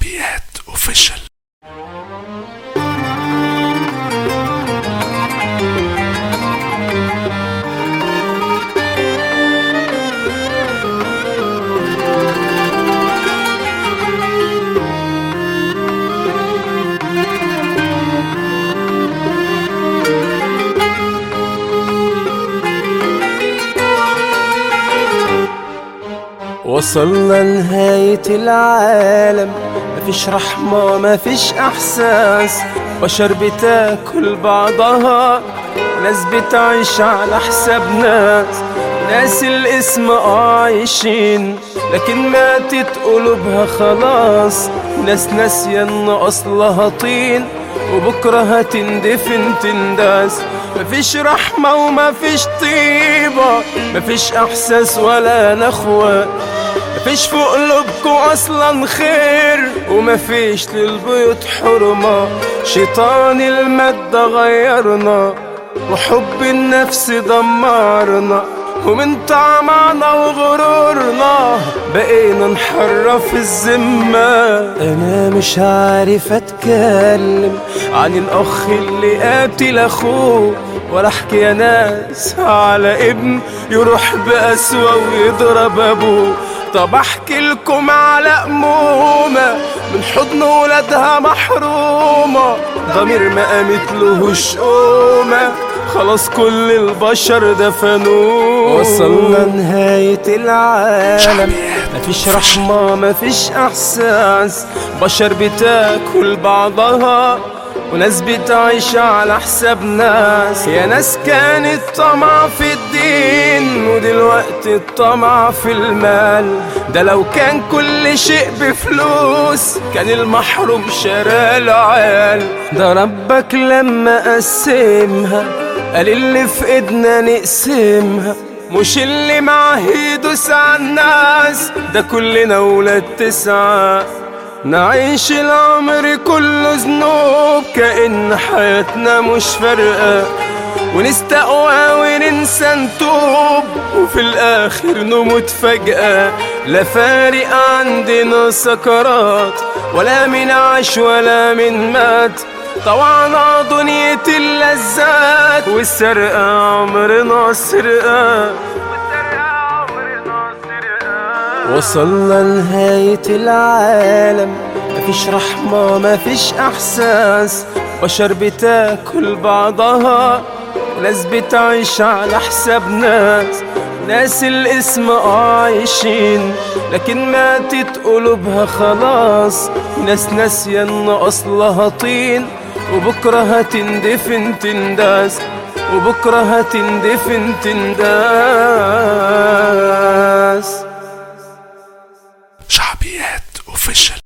شعبيات اوفيشال وصلنا نهاية العالم مفيش رحمة مفيش احساس بشر بتاكل بعضها ناس بتعيش على حساب ناس ناس الاسم عايشين لكن ماتت قلوبها خلاص ناس ناسية ان اصلها طين وبكرة هتندفن تنداس مفيش رحمة ومفيش طيبة مفيش احساس ولا نخوة مفيش في قلوبكوا اصلا خير ومفيش للبيوت حرمة شيطان المادة غيرنا وحب النفس دمرنا ومن طمعنا وغرورنا بقينا نحرف الذمة أنا مش عارف أتكلم عن الأخ اللي قاتل أخوه ولا أحكي يا ناس على ابن يروح بأسوأ ويضرب أبوه طب أحكي لكم على أمومة من حضن ولادها محرومة ضمير ما قامت لهوش قومة خلاص كل البشر دفنوه وصلنا نهاية العالم مفيش رحمة مفيش احساس بشر بتاكل بعضها وناس بتعيش على حساب ناس يا ناس كانت طمع في الدين ودلوقتي الطمع في المال ده لو كان كل شيء بفلوس كان المحروم شرى العيال ده ربك لما قسمها قال اللي في ايدنا نقسمها مش اللي معاه يدوس على الناس ده كلنا ولاد تسعة نعيش العمر كله ذنوب كأن حياتنا مش فارقة ونستقوى وننسى نتوب وفي الآخر نموت فجأة لا فارق عندنا سكرات ولا من عاش ولا من مات طوعنا دنيا اللذات والسرقة عمرنا سرقة وصلنا نهاية العالم مفيش رحمة مفيش احساس بشر بتاكل بعضها ناس بتعيش على حساب ناس ناس الاسم عايشين لكن ماتت قلوبها خلاص ناس ناسية ان اصلها طين وبكرة هتندفن تنداس وبكرة هتندفن تنداس شعبيات اوفيشال